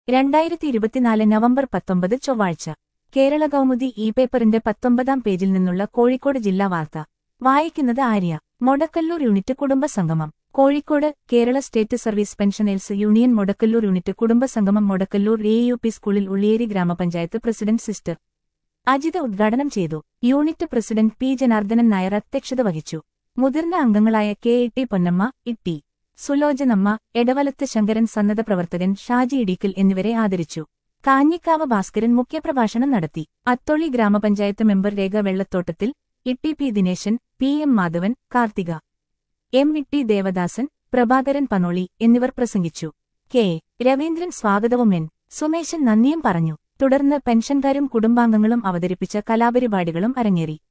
രണ്ടായിരത്തി ഇരുപത്തിനാല് നവംബർ പത്തൊമ്പത് ചൊവ്വാഴ്ച കേരള കൗമുദി ഇ പേപ്പറിന്റെ പത്തൊമ്പതാം പേജിൽ നിന്നുള്ള കോഴിക്കോട് ജില്ലാ വാർത്ത വായിക്കുന്നത് ആര്യ മൊടക്കല്ലൂർ യൂണിറ്റ് കുടുംബ സംഗമം Kozhikode Kerala state service pensioners union Modakkallur unit കുടുംബ സംഗമം മൊടക്കല്ലൂർ എ യു പി സ്കൂളിൽ ഉള്ളിയേരി ഗ്രാമപഞ്ചായത്ത് പ്രസിഡന്റ് സിസ്റ്റർ അജിത ഉദ്ഘാടനം ചെയ്തു unit president P Janardhanan Nair അധ്യക്ഷത വഹിച്ചു മുതിർന്ന അംഗങ്ങളായ K E T Ponnamma Itty Sulochanamma Edavalath Sankaran സന്നദ്ധ പ്രവർത്തകൻ ഷാജി ഇടീക്കൽ എന്നിവരെ ആദരിച്ചു കാഞ്ഞിക്കാവ് ഭാസ്കരൻ മുഖ്യപ്രഭാഷണം നടത്തി അത്തോളി ഗ്രാമപഞ്ചായത്ത് member Rekha Vellathottathil Itty P Dineshan P M Madhavan Karthika M Itty Devadasan Prabhakaran Panoli എന്നിവർ പ്രസംഗിച്ചു കെ രവീന്ദ്രൻ സ്വാഗതവും എൻ സുമേശൻ നന്ദിയും പറഞ്ഞു തുടർന്ന് പെൻഷൻകാരും കുടുംബാംഗങ്ങളും അവതരിപ്പിച്ച കലാപരിപാടികളും അരങ്ങേറി